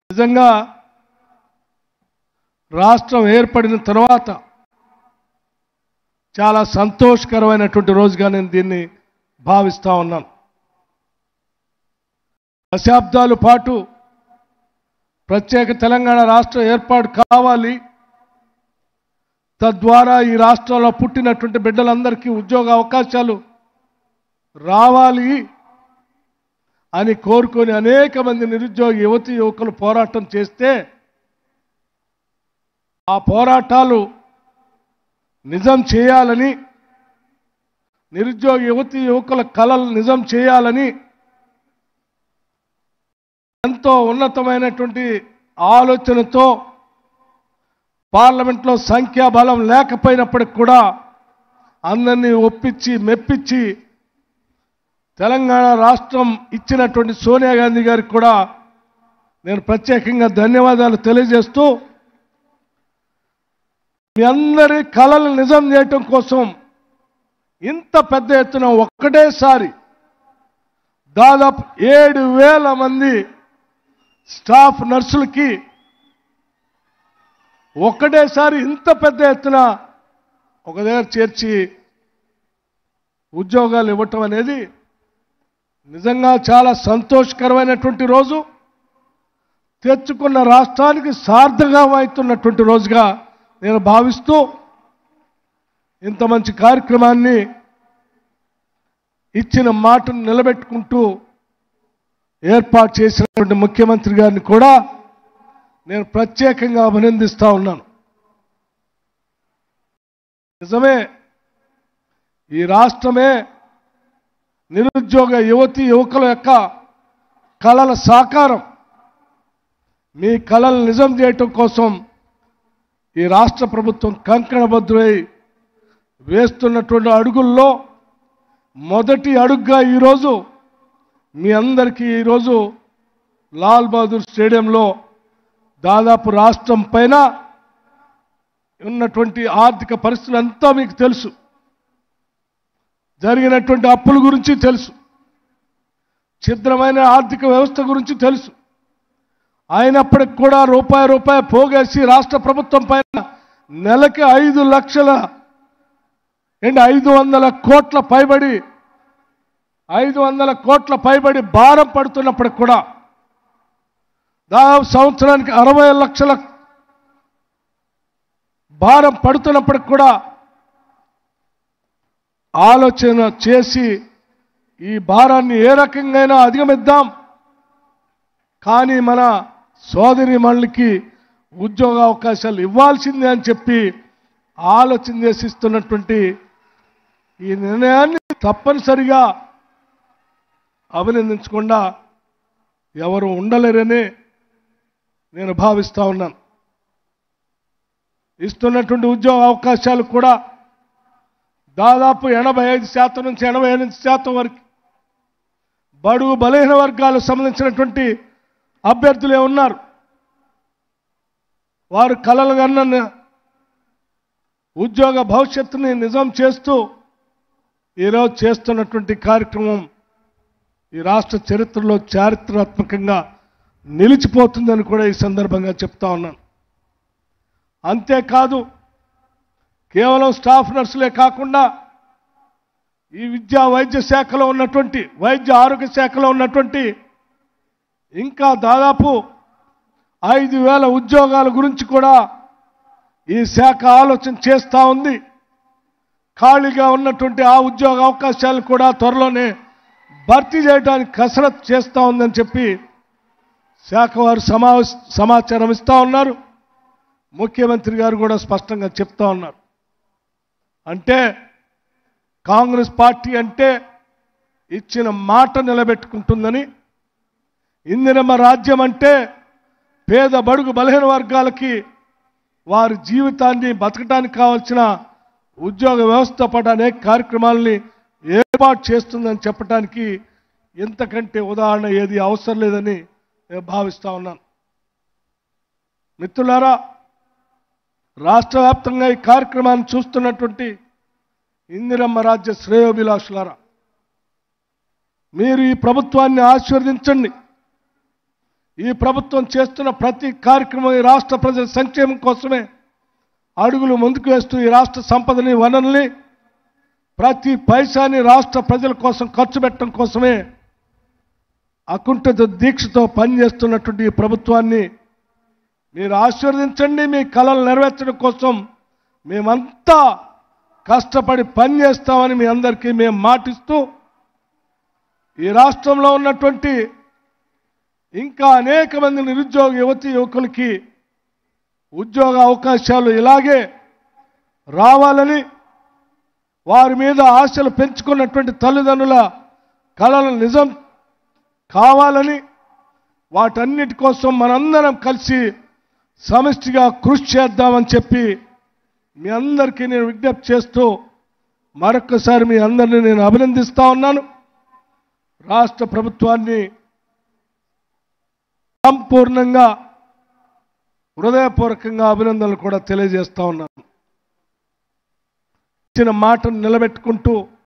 నిజంగా రాష్ట్రం ఏర్పడిన తర్వాత చాలా సంతోషకరమైనటువంటి రోజుగా నేను దీన్ని భావిస్తా ఉన్నాను దశాబ్దాల పాటు ప్రత్యేక తెలంగాణ రాష్ట్రం ఏర్పాటు కావాలి తద్వారా ఈ రాష్ట్రంలో పుట్టినటువంటి బిడ్డలందరికీ ఉద్యోగ అవకాశాలు రావాలి అని కోరుకొని అనేక మంది నిరుద్యోగ యువతి యువకులు పోరాటం చేస్తే ఆ పోరాటాలు నిజం చేయాలని నిరుద్యోగ యువతి యువకుల కళలు నిజం చేయాలని ఎంతో ఉన్నతమైనటువంటి ఆలోచనతో పార్లమెంట్లో సంఖ్యాబలం లేకపోయినప్పటికి కూడా అందరినీ ఒప్పించి మెప్పించి తెలంగాణ రాష్ట్రం ఇచ్చినటువంటి సోనియా గాంధీ గారికి కూడా నేను ప్రత్యేకంగా ధన్యవాదాలు తెలియజేస్తూ మీ అందరి కళలు నిజం చేయటం కోసం ఇంత పెద్ద ఎత్తున ఒక్కటేసారి దాదాపు ఏడు వేల మంది స్టాఫ్ నర్సులకి ఒక్కటేసారి ఇంత పెద్ద ఎత్తున ఒక దగ్గర చేర్చి ఉద్యోగాలు ఇవ్వటం అనేది నిజంగా చాలా సంతోషకరమైనటువంటి రోజు తెచ్చుకున్న రాష్ట్రానికి సార్థకమవుతున్నటువంటి రోజుగా నేను భావిస్తూ ఇంత మంచి కార్యక్రమాన్ని ఇచ్చిన మాటను నిలబెట్టుకుంటూ ఏర్పాటు చేసినటువంటి ముఖ్యమంత్రి గారిని కూడా నేను ప్రత్యేకంగా అభినందిస్తా ఉన్నాను నిజమే ఈ రాష్ట్రమే నిరుద్యోగ యువతి యువకుల యొక్క కళల సాకారం మీ కళలు నిజం చేయటం కోసం ఈ రాష్ట్ర ప్రభుత్వం కంకణబద్ధులై వేస్తున్నటువంటి అడుగుల్లో మొదటి అడుగుగా ఈరోజు మీ అందరికీ ఈరోజు లాల్ బహదూర్ స్టేడియంలో దాదాపు రాష్ట్రం పైన ఉన్నటువంటి ఆర్థిక పరిస్థితులు అంతా మీకు తెలుసు జరిగినటువంటి అప్పుల గురించి తెలుసు ఛిద్రమైన ఆర్థిక వ్యవస్థ గురించి తెలుసు అయినప్పటికి కూడా రూపాయి రూపాయి పోగేసి రాష్ట్ర ప్రభుత్వం పైన నెలకి ఐదు లక్షల ఏంటి ఐదు వందల కోట్ల పైబడి ఐదు వందల కోట్ల పైబడి భారం పడుతున్నప్పటికి కూడా దాదాపు సంవత్సరానికి అరవై లక్షల భారం పడుతున్నప్పటికి కూడా ఆలోచన చేసి ఈ భారాన్ని ఏ రకంగా అధిగమిద్దాం కానీ మన సోదరి మళ్ళకి ఉద్యోగ అవకాశాలు ఇవ్వాల్సిందే అని చెప్పి ఆలోచన చేసి ఇస్తున్నటువంటి ఈ నిర్ణయాన్ని తప్పనిసరిగా అభినందించకుండా ఎవరు ఉండలేరని నేను భావిస్తా ఉన్నాను ఇస్తున్నటువంటి ఉద్యోగ అవకాశాలు కూడా దాదాపు ఎనభై ఐదు శాతం నుంచి ఎనభై ఎనిమిది శాతం వరకు బడుగు బలహీన వర్గాలకు సంబంధించినటువంటి అభ్యర్థులే ఉన్నారు వారు కలలు కన్న ఉద్యోగ భవిష్యత్తుని నిజం చేస్తూ ఈరోజు చేస్తున్నటువంటి కార్యక్రమం ఈ రాష్ట్ర చరిత్రలో చారిత్రాత్మకంగా నిలిచిపోతుందని కూడా ఈ సందర్భంగా చెప్తా ఉన్నాను అంతేకాదు కేవలం స్టాఫ్ నర్సులే కాకుండా ఈ విద్యా వైద్య శాఖలో ఉన్నటువంటి వైద్య ఆరోగ్య శాఖలో ఉన్నటువంటి ఇంకా దాదాపు ఐదు వేల ఉద్యోగాల గురించి కూడా ఈ శాఖ ఆలోచన చేస్తూ ఉంది ఖాళీగా ఉన్నటువంటి ఆ ఉద్యోగ అవకాశాలు కూడా త్వరలోనే భర్తీ చేయడానికి కసరత్తు చేస్తూ ఉందని చెప్పి శాఖ వారు సమావేశ సమాచారం ఇస్తూ ఉన్నారు ముఖ్యమంత్రి గారు కూడా స్పష్టంగా చెప్తా ఉన్నారు అంటే కాంగ్రెస్ పార్టీ అంటే ఇచ్చిన మాట నిలబెట్టుకుంటుందని ఇందిరమ్మ రాజ్యం అంటే పేద బడుగు బలహీన వర్గాలకి వారి జీవితాన్ని బతకడానికి కావాల్సిన ఉద్యోగ వ్యవస్థ పాటు అనేక కార్యక్రమాలని ఏర్పాటు చేస్తుందని చెప్పడానికి ఇంతకంటే ఉదాహరణ ఏది అవసరం లేదని నేను భావిస్తా ఉన్నాను మిత్రులారా రాష్ట్ర వ్యాప్తంగా ఈ కార్యక్రమాన్ని చూస్తున్నటువంటి ఇందిరమ్మ రాజ్య శ్రేయోభిలాషులారా మీరు ఈ ప్రభుత్వాన్ని ఆశీర్వదించండి ఈ ప్రభుత్వం చేస్తున్న ప్రతి కార్యక్రమం ఈ రాష్ట్ర ప్రజల సంక్షేమం కోసమే అడుగులు ముందుకు వేస్తూ ఈ రాష్ట్ర సంపదని వనరుల్ని ప్రతి పైసాని రాష్ట్ర ప్రజల కోసం ఖర్చు పెట్టడం కోసమే అకుంఠిత దీక్షతో పనిచేస్తున్నటువంటి ఈ ప్రభుత్వాన్ని మీరు ఆశీర్వదించండి మీ కళలు నెరవేర్చడం కోసం మేమంతా కష్టపడి పనిచేస్తామని మీ అందరికీ మేము మాటిస్తూ ఈ రాష్ట్రంలో ఉన్నటువంటి ఇంకా అనేక మంది నిరుద్యోగ యువతి యువకులకి ఉద్యోగ అవకాశాలు ఇలాగే రావాలని వారి మీద ఆశలు పెంచుకున్నటువంటి తల్లిదండ్రుల కళలు నిజం కావాలని వాటన్నిటి కోసం మనందరం కలిసి సమిష్టిగా కృషి చేద్దామని చెప్పి మీ అందరికీ నేను విజ్ఞప్తి చేస్తూ మరొక్కసారి మీ అందరినీ నేను అభినందిస్తా ఉన్నాను రాష్ట్ర ప్రభుత్వాన్ని సంపూర్ణంగా హృదయపూర్వకంగా అభినందనలు కూడా తెలియజేస్తా ఉన్నాను ఇచ్చిన మాటను నిలబెట్టుకుంటూ